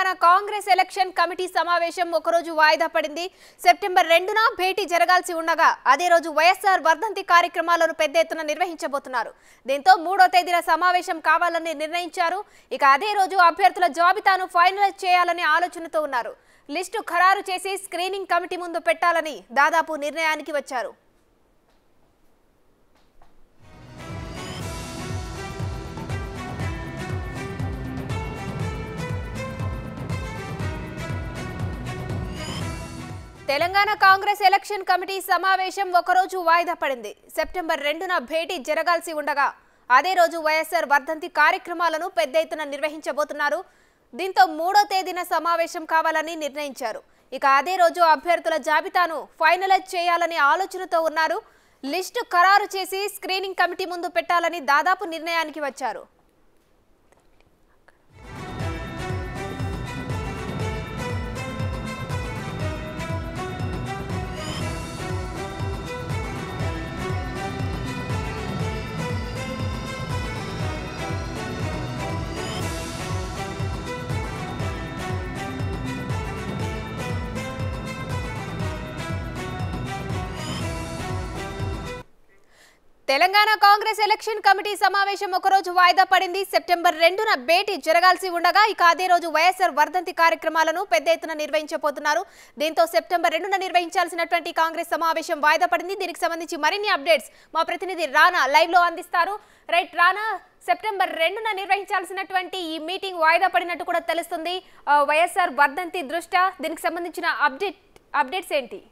Telangana Congress election committee సమావేశం ఒకరోజు వాయిదా పడింది సెప్టెంబర్ రెండున భేటీ జరగాల్సి ఉండగా అదే రోజు వైఎస్ఆర్ వర్ధంతి కార్యక్రమాలను పెద్ద ఎత్తున నిర్వహించబోతున్నారు దీంతో మూడో తేదీన సమావేశం కావాలని నిర్ణయించారు ఇక అదే రోజు అభ్యర్థుల జాబితాను ఫైనలైజ్ చేయాలనే ఆలోచనతో ఉన్నారు లిస్టు ఖరారు చేసి స్క్రీనింగ్ కమిటీ ముందు పెట్టాలని దాదాపు నిర్ణయానికి వచ్చారు తెలంగాణ కాంగ్రెస్ ఎలక్షన్ కమిటీ సమావేశం ఒకరోజు వాయిదా పడింది సెప్టెంబర్ రెండున భేటీ జరగాల్సి ఉండగా అదే రోజు వైఎస్ఆర్ వర్ధంతి కార్యక్రమాలను పెద్ద ఎత్తున నిర్వహించబోతున్నారు దీంతో మూడో తేదీన సమావేశం కావాలని నిర్ణయించారు ఇక అదే రోజు అభ్యర్థుల జాబితాను ఫైనలైజ్ చేయాలనే ఆలోచనతో ఉన్నారు లిస్టు ఖరారు చేసి స్క్రీనింగ్ కమిటీ ముందు పెట్టాలని దాదాపు నిర్ణయానికి వచ్చారు తెలంగాణ కాంగ్రెస్ ఎలక్షన్ కమిటీ సమావేశం ఒకరోజు వాయిదా పడింది సెప్టెంబర్ రెండున భేటీ జరగాల్సి ఉండగా ఇక అదే రోజు వైఎస్ఆర్ వర్ధంతి కార్యక్రమాలను పెద్ద ఎత్తున నిర్వహించబోతున్నారు దీంతో సెప్టెంబర్ రెండున నిర్వహించాల్సినటువంటి కాంగ్రెస్ సమావేశం వాయిదా పడింది దీనికి సంబంధించి మరిన్ని అప్డేట్స్ మా ప్రతినిధి రానా లైవ్ లో అందిస్తారు రైట్ రానా సెప్టెంబర్ రెండున నిర్వహించాల్సినటువంటి ఈ మీటింగ్ వాయిదా పడినట్టు కూడా తెలుస్తుంది ఆ, వైఎస్ఆర్ వర్ధంతి దృష్ట్యా దీనికి సంబంధించిన అప్డేట్ అప్డేట్స్ ఏంటి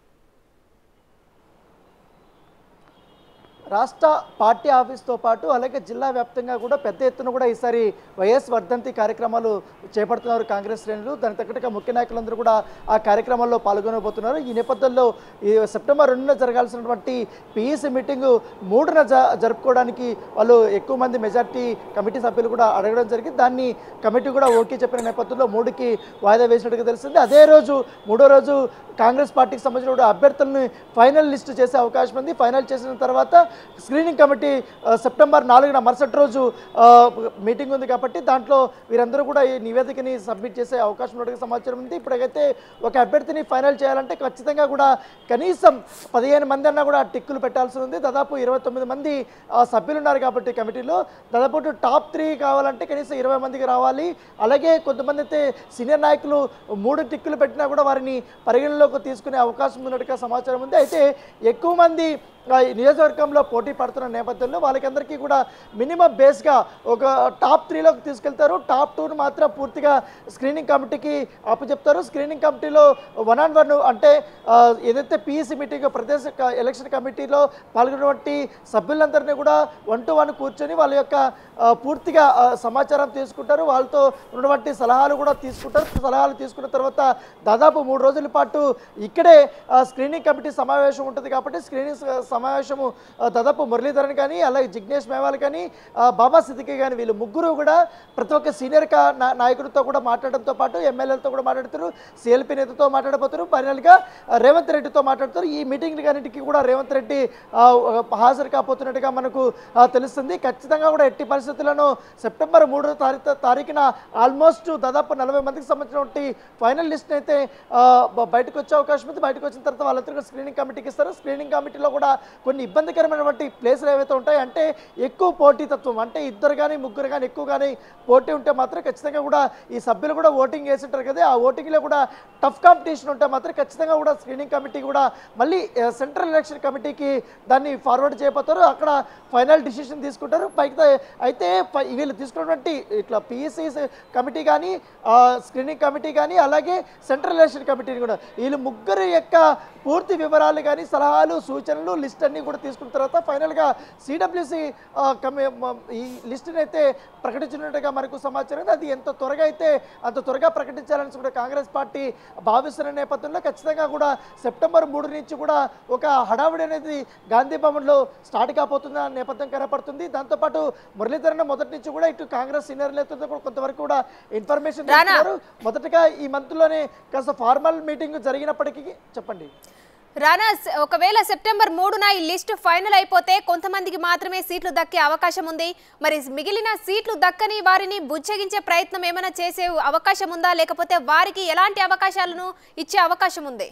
రాష్ట్ర పార్టీ ఆఫీస్తో పాటు అలాగే జిల్లా వ్యాప్తంగా కూడా పెద్ద ఎత్తున కూడా ఈసారి వైఎస్ వర్ధంతి కార్యక్రమాలు చేపడుతున్నారు కాంగ్రెస్ శ్రేణులు దానికి తగ్గట్టుగా ముఖ్య నాయకులందరూ కూడా ఆ కార్యక్రమాల్లో పాల్గొనబోతున్నారు ఈ నేపథ్యంలో ఈ సెప్టెంబర్ రెండున జరగాల్సినటువంటి పిఈసి మీటింగు మూడున జ జరుపుకోవడానికి వాళ్ళు ఎక్కువ మంది మెజార్టీ కమిటీ సభ్యులు కూడా అడగడం జరిగింది దాన్ని కమిటీ కూడా ఓకే చెప్పిన నేపథ్యంలో మూడుకి వాయిదా వేసినట్టుగా తెలిసింది అదే రోజు మూడో రోజు కాంగ్రెస్ పార్టీకి సంబంధించిన అభ్యర్థులను ఫైనల్ లిస్ట్ చేసే అవకాశం ఉంది ఫైనల్ చేసిన తర్వాత స్క్రీనింగ్ కమిటీ ఆ, సెప్టెంబర్ నాలుగున మరుసటి రోజు ఆ, మీటింగ్ ఉంది కాబట్టి దాంట్లో వీరందరూ కూడా ఈ నివేదికని సబ్మిట్ చేసే అవకాశం ఉన్నట్టుగా సమాచారం ఉంది ఇప్పటికైతే ఒక అభ్యర్థిని ఫైనల్ చేయాలంటే ఖచ్చితంగా కూడా కనీసం పదిహేను మంది అన్నా కూడా టిక్కులు పెట్టాల్సి ఉంది దాదాపు ఇరవై తొమ్మిది మంది ఆ, సభ్యులు ఉన్నారు కాబట్టి కమిటీలో దాదాపు టాప్ త్రీ కావాలంటే కనీసం ఇరవై మందికి రావాలి అలాగే కొంతమంది అయితే సీనియర్ నాయకులు మూడు టిక్కులు పెట్టినా కూడా వారిని పరిగణలోకి తీసుకునే అవకాశం ఉన్నట్టుగా సమాచారం ఉంది అయితే ఎక్కువ మంది ఆ, ఈ నియోజకవర్గంలో పోటీ పడుతున్న నేపథ్యంలో వాళ్ళకందరికీ కూడా మినిమం బేస్గా ఒక టాప్ త్రీలోకి తీసుకెళ్తారు టాప్ టూను మాత్రం పూర్తిగా స్క్రీనింగ్ కమిటీకి అప్పచెప్తారు స్క్రీనింగ్ కమిటీలో వన్ ఆన్ వన్ అంటే ఆ, ఏదైతే పిఈసి మీటింగ్ ప్రదేశ క- ఎలక్షన్ కమిటీలో పాల్గొన్నటువంటి సభ్యులందరినీ కూడా వన్ టు వన్ కూర్చొని వాళ్ళ యొక్క ఆ, పూర్తిగా ఆ, సమాచారం తీసుకుంటారు వాళ్ళతో ఉన్నటువంటి సలహాలు కూడా తీసుకుంటారు సలహాలు తీసుకున్న తర్వాత దాదాపు మూడు రోజుల పాటు ఇక్కడే ఆ, స్క్రీనింగ్ కమిటీ సమావేశం ఉంటుంది కాబట్టి స్క్రీనింగ్ స- సమావేశము ఆ, దాదాపు మురళీధరన్ కానీ అలాగే జిగ్నేష్ మేవాల్ కానీ ఆ, బాబా సిద్దికి కానీ వీళ్ళు ముగ్గురు కూడా ప్రతి ఒక్క సీనియర్ కా నా- నాయకుడితో కూడా మాట్లాడడంతో పాటు ఎమ్మెల్యేలతో కూడా మాట్లాడుతారు సిఎల్పి నేతతో మాట్లాడబోతారు ఫైనల్గా ఆ, రేవంత్ రెడ్డితో మాట్లాడతారు ఈ మీటింగ్ అన్నింటికి కూడా రేవంత్ రెడ్డి ఆ, హాజరు కాపోతున్నట్టుగా మనకు ఆ, తెలుస్తుంది ఖచ్చితంగా కూడా ఎట్టి పరిస్థితులను సెప్టెంబర్ మూడో తారీఖు తారీఖున ఆల్మోస్ట్ దాదాపు నలభై మందికి సంబంధించినటువంటి ఫైనల్ లిస్ట్ అయితే ఆ, బ- బయటకు వచ్చే అవకాశం ఉంది బయటకు వచ్చిన తర్వాత వాళ్ళందరూ స్క్రీనింగ్ కమిటీకి ఇస్తారు స్క్రీనింగ్ కమిటీలో కూడా కొన్ని ఇబ్బందికరమైనటువంటి ప్లేసులు ఏవైతే ఉంటాయి అంటే ఎక్కువ పోటీతత్వం అంటే ఇద్దరు కానీ ముగ్గురు కానీ ఎక్కువ కానీ పోటీ ఉంటే మాత్రం ఖచ్చితంగా కూడా ఈ సభ్యులు కూడా ఓటింగ్ వేసి ఉంటారు కదా ఆ ఓటింగ్లో కూడా టఫ్ కాంపిటీషన్ ఉంటే మాత్రం ఖచ్చితంగా కూడా స్క్రీనింగ్ కమిటీ కూడా మళ్ళీ ఆ, సెంట్రల్ ఎలక్షన్ కమిటీకి దాన్ని ఫార్వర్డ్ చేయబోతారు అక్కడ ఫైనల్ డిసిషన్ తీసుకుంటారు పైకి అయితే పై- వీళ్ళు తీసుకున్నటువంటి ఇట్లా పిఎస్సి కమిటీ కానీ ఆ, స్క్రీనింగ్ కమిటీ కానీ అలాగే సెంట్రల్ ఎలక్షన్ కమిటీని కూడా వీళ్ళు ముగ్గురు యొక్క పూర్తి వివరాలు కానీ సలహాలు సూచనలు లిస్ట్ అన్నీ కూడా తీసుకున్న తర్వాత ఫైనల్గా సిడబ్ల్యూసి ఈ లిస్టుని అయితే ప్రకటించినట్టుగా మనకు సమాచారం ఉంది. అది ఎంత త్వరగా అయితే అంత త్వరగా ప్రకటించాలని కూడా కాంగ్రెస్ పార్టీ భావిస్తున్న నేపథ్యంలో ఖచ్చితంగా కూడా సెప్టెంబర్ మూడు నుంచి కూడా ఒక హడావిడి అనేది గాంధీ భవన్లో స్టార్ట్ కాబోతున్న నేపథ్యం కనపడుతుంది దాంతోపాటు మురళీధరన్ మొదటి నుంచి కూడా ఇటు కాంగ్రెస్ సీనియర్ నేతలతో కూడా కొంతవరకు కూడా ఇన్ఫర్మేషన్ రానా. తీసుకున్నారు మొదటగా ఈ మంత్లోనే కాస్త ఫార్మల్ మీటింగ్ జరిగినప్పటికీ చెప్పండి రానా స- ఒకవేళ సెప్టెంబర్ మూడున ఈ లిస్టు ఫైనల్ అయిపోతే కొంతమందికి మాత్రమే సీట్లు దక్కే అవకాశం ఉంది మరి మిగిలిన సీట్లు దక్కని వారిని బుజ్జగించే ప్రయత్నం ఏమైనా చేసే అవకాశం ఉందా లేకపోతే వారికి ఎలాంటి అవకాశాలను ఇచ్చే అవకాశం ఉంది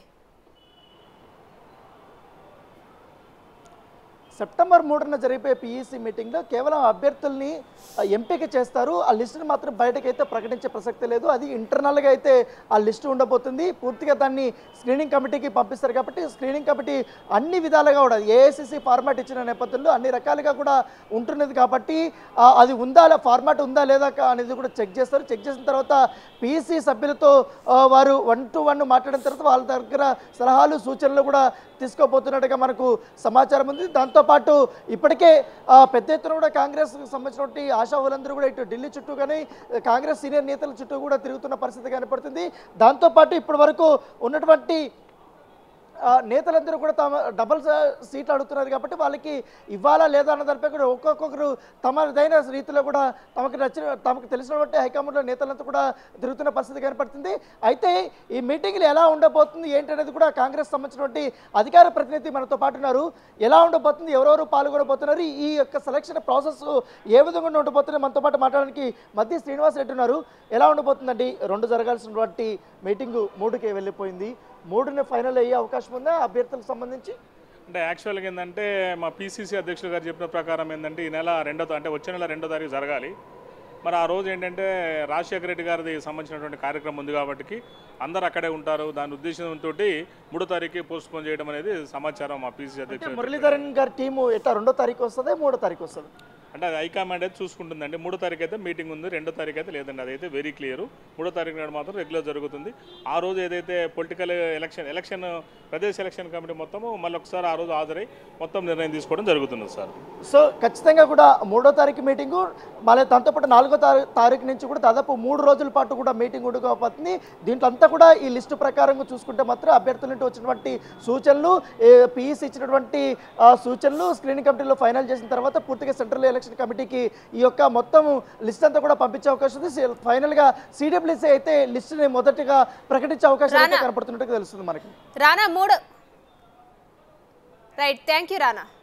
సెప్టెంబర్ మూడున జరిపే పీఈసీ మీటింగ్లో కేవలం అభ్యర్థుల్ని ఆ, ఎంపిక చేస్తారు ఆ లిస్టుని మాత్రం బయటకైతే ప్రకటించే ప్రసక్తి లేదు అది ఇంటర్నల్గా అయితే ఆ లిస్టు ఉండబోతుంది పూర్తిగా దాన్ని స్క్రీనింగ్ కమిటీకి పంపిస్తారు కాబట్టి స్క్రీనింగ్ కమిటీ అన్ని విధాలుగా కూడా ఏఐసిసి ఫార్మాట్ ఇచ్చిన నేపథ్యంలో అన్ని రకాలుగా కూడా ఉంటున్నది కాబట్టి ఆ, అది ఉందా లే- ఫార్మాట్ ఉందా లేదా కా- అనేది కూడా చెక్ చేస్తారు చెక్ చేసిన తర్వాత పీఈసీ సభ్యులతో ఆ, వారు వన్ టు వన్ మాట్లాడిన తర్వాత వాళ్ళ దగ్గర సలహాలు సూచనలు కూడా తీసుకోబోతున్నట్టుగా మనకు సమాచారం ఉంది దాంతోపాటు ఇప్పటికే ఆ, పెద్ద ఎత్తున కూడా కాంగ్రెస్ సంబంధించినటువంటి ఆశావులందరూ కూడా ఇటు ఢిల్లీ చుట్టూ కానీ కాంగ్రెస్ సీనియర్ నేతల చుట్టూ కూడా తిరుగుతున్న పరిస్థితి కనపడుతుంది దాంతోపాటు ఇప్పటి వరకు ఉన్నటువంటి ఆ, నేతలందరూ కూడా తమ డబల్ స- సీట్లు అడుగుతున్నారు కాబట్టి వాళ్ళకి ఇవ్వాలా లేదా అన్న దానిపై కూడా ఒక్కొక్కరు తమదైన రీతిలో కూడా తమకు నచ్చిన తమకు తెలిసినటువంటి హైకమాండ్లో నేతలంతా కూడా తిరుగుతున్న పరిస్థితి కనపడుతుంది అయితే ఈ మీటింగ్లు ఎలా ఉండబోతుంది ఏంటనేది కూడా కాంగ్రెస్ సంబంధించినటువంటి అధికార ప్రతినిధి మనతో పాటు ఉన్నారు ఎలా ఉండబోతుంది ఎవరెవరు పాల్గొనబోతున్నారు ఈ యొక్క సెలక్షన్ ప్రాసెస్ ఏ విధంగా ఉండబోతుంది మనతో పాటు మాట్లాడడానికి మధ్య శ్రీనివాస్ రెడ్డి ఉన్నారు ఎలా ఉండబోతుందండి రెండు జరగాల్సినటువంటి మీటింగు మూడుకే వెళ్ళిపోయింది మూడుని ఫైనల్ అయ్యే అవకాశం ఉందా అభ్యర్థులకు సంబంధించి అంటే యాక్చువల్గా ఏంటంటే మా పీసీసీ అధ్యక్షులు గారు చెప్పిన ప్రకారం ఏంటంటే ఈ నెల రెండో తా- అంటే వచ్చే నెల రెండో తారీఖు జరగాలి మరి ఆ రోజు ఏంటంటే రాజశేఖర రెడ్డి గారిది సంబంధించినటువంటి కార్యక్రమం ఉంది కాబట్టి అందరు అక్కడే ఉంటారు దాని ఉద్దేశంతో మూడో తారీఖు పోస్ట్ పోన్ చేయడం అనేది సమాచారం మా పీసీసీ అంటే అధ్యక్షులు మురళీధరన్ గారి టీము ఎట్లా రెండో తారీఖు వస్తుంది మూడో తారీఖు వస్తుంది అంటే అది హైకమాండ్ అయితే చూసుకుంటుందండి మూడో తారీఖు అయితే మీటింగ్ ఉంది రెండో తారీఖు అయితే లేదండి అదైతే వెరీ క్లియర్ మూడో తారీఖు నాడు మాత్రం రెగ్యులర్ జరుగుతుంది ఆ రోజు ఏదైతే political election election Pradesh election committee మొత్తము మళ్ళీ ఒకసారి ఆ రోజు హాజరై మొత్తం నిర్ణయం తీసుకోవడం జరుగుతుంది సార్ సో ఖచ్చితంగా కూడా మూడో తారీఖు మీటింగు మళ్ళీ దాంతోపాటు నాలుగో తారీ- తారీఖు నుంచి కూడా దాదాపు మూడు రోజుల పాటు కూడా మీటింగ్ ఉండకపోతుంది దీంట్లో అంతా కూడా ఈ లిస్టు ప్రకారం చూసుకుంటే మాత్రం అభ్యర్థుల నుండి వచ్చినటువంటి సూచనలు పీఈసీ ఇచ్చినటువంటి ఆ, సూచనలు స్క్రీనింగ్ కమిటీలో ఫైనల్ చేసిన తర్వాత పూర్తిగా సెంట్రల్ ఎలక్షన్ కమిటీకి ఈ యొక్క మొత్తం లిస్ట్ అంతా కూడా పంపించే అవకాశం ఉంది సి- ఫైనల్గా సిడబ్ల్యూసీ అయితే లిస్టుని మొదటిగా ప్రకటించే అవకాశం అయితే రానా. కనపడుతున్నట్టుగా తెలుస్తుంది మనకి రానా మూడు రైట్ థ్యాంక్ యూ రానా